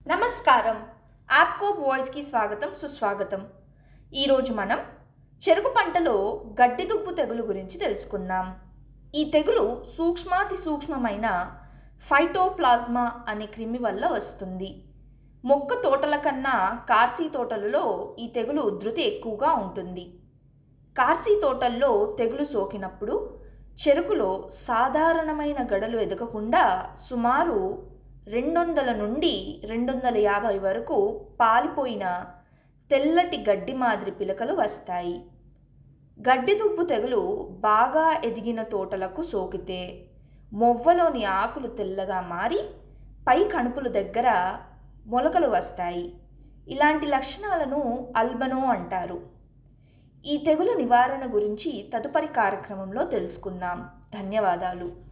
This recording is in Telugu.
నమస్కారం యాప్కో వాయిస్కి స్వాగతం సుస్వాగతం ఈరోజు మనం చెరుకు పంటలో గడ్డి దుబ్బు తెగులు గురించి తెలుసుకుందాం ఈ తెగులు సూక్ష్మాతి సూక్ష్మమైన ఫైటోప్లాజ్మా అనే క్రిమి వల్ల వస్తుంది మొక్క తోటల కన్నా కార్సీ తోటలలో ఈ తెగులు ఉధృతి ఎక్కువగా ఉంటుంది కార్సీ తోటల్లో తెగులు సోకినప్పుడు చెరుకులో సాధారణమైన గడలు ఎదగకుండా సుమారు రెండు వందల నుండి రెండు వందల యాభై వరకు పాలిపోయిన తెల్లటి గడ్డి మాదిరి పిలకలు వస్తాయి గడ్డి దుబ్బు తెగులు బాగా ఎదిగిన తోటలకు సోకితే మొవ్వలోని ఆకులు తెల్లగా మారి పై కణుపుల దగ్గర మొలకలు వస్తాయి ఇలాంటి లక్షణాలను అల్బనో అంటారు ఈ తెగులు నివారణ గురించి తదుపరి కార్యక్రమంలో తెలుసుకుందాం ధన్యవాదాలు